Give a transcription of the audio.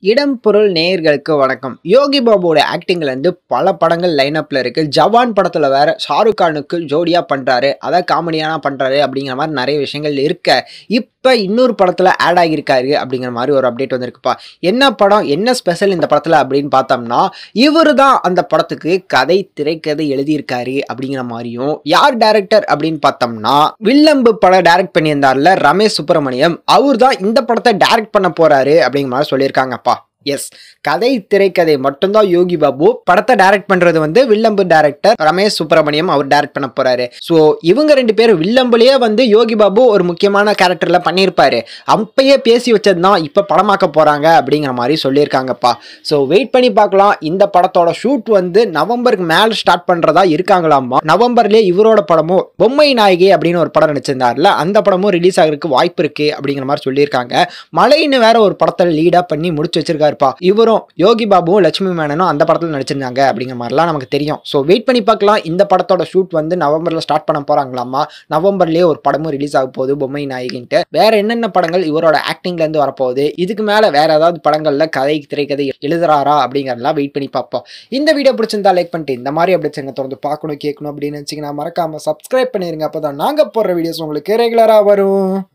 இடம் பொருள் நேயர்களுக்கு வணக்கம் யோகி பாபுவோட ஆக்டிங்ல இருந்து பல படங்கள் லைனப்ல இருக்கு ஜவான் படத்துல வேற ஷாருக் கானுக்கு ஜோடியா பண்றாரு அதை காமெடியானா பண்றாரு அப்படிங்கிற மாதிரி நிறைய விஷயங்கள் இருக்க இப்ப இன்னொரு படத்துல ஆட் ஆகியிருக்காரு அப்படிங்கிற மாதிரி ஒரு அப்டேட் வந்திருக்குப்பா என்ன படம் என்ன ஸ்பெஷல் இந்த படத்துல அப்படின்னு பார்த்தோம்னா இவரு தான் அந்த படத்துக்கு கதை திரைக்கதை எழுதியிருக்காரு அப்படிங்கிற மாதிரியும் யார் டைரக்டர் அப்படின்னு பார்த்தோம்னா வில்லம்பு படம் டைரக்ட் பண்ணியிருந்தார்ல ரமேஷ் சுப்பிரமணியம் அவர் தான் இந்த படத்தை டைரக்ட் பண்ண போறாரு அப்படிங்கிற மாதிரி சொல்லியிருக்காங்கப்பா எஸ் கதை திரைக்கதை மட்டும்தான் யோகி பாபு படத்தை டைரக்ட் பண்றது வந்து வில்லம்பு டைரக்டர் ரமேஷ் சுப்பிரமணியம் அவர் டைரக்ட் பண்ண போறாரு ஸோ இவங்க ரெண்டு பேரும் வில்லம்புலயே வந்து யோகி பாபு ஒரு முக்கியமான கேரக்டர்ல பண்ணியிருப்பாரு அப்பயே பேசி வச்சது தான் இப்போ படமாக்க போறாங்க அப்படிங்கிற மாதிரி சொல்லியிருக்காங்கப்பா ஸோ வெயிட் பண்ணி பார்க்கலாம் இந்த படத்தோட ஷூட் வந்து நவம்பருக்கு மேலே ஸ்டார்ட் பண்றதா இருக்காங்களாமா நவம்பர்லயே இவரோட படமும் பொம்மை நாயகி அப்படின்னு ஒரு படம் நடிச்சிருந்தார்ல அந்த படமும் ரிலீஸ் ஆகிறதுக்கு வாய்ப்பு இருக்கு அப்படிங்கிற மாதிரி சொல்லியிருக்காங்க மலைன்னு வேற ஒரு படத்தை லீடா பண்ணி முடிச்சு வச்சிருக்காருப்பா இவரும் யோகி பாபுவும் லட்சுமி மேனனும் அந்த படத்தில் நடிச்சிருந்தாங்க அப்படிங்கிற மாதிரிலாம் நமக்கு தெரியும் ஸோ வெயிட் பண்ணி பார்க்கலாம் இந்த படத்தோட ஷூட் வந்து நவம்பர்ல ஸ்டார்ட் பண்ண போறாங்களாமா நவம்பர்லயே ஒரு படமும் ரிலீஸ் ஆக போகுது பொம்மை நாயகின்ட்டு வேற என்னென்ன படங்கள் இவரோட ஆக்டிங்ல இருந்து வரப்போகுது இதுக்கு மேல வேற ஏதாவது படங்கள்ல கதை திரைக்கதை எழுதுறாரா அப்படிங்கறதெல்லாம் வெயிட் பண்ணி பார்ப்போம் இந்த வீடியோ பிடிச்சிருந்தா லைக் பண்ணிட்டு இந்த மாதிரி அப்டேட்ஸ் எங்க தொடர்ந்து பார்க்கணும் கேட்கணும் அப்படின்னு நினைச்சீங்கன்னா மறக்காம சப்ஸ்கிரைப் பண்ணிருங்க அப்பதான் நாங்க போடுற வீடியோஸ் உங்களுக்கு ரெகுலரா வரும்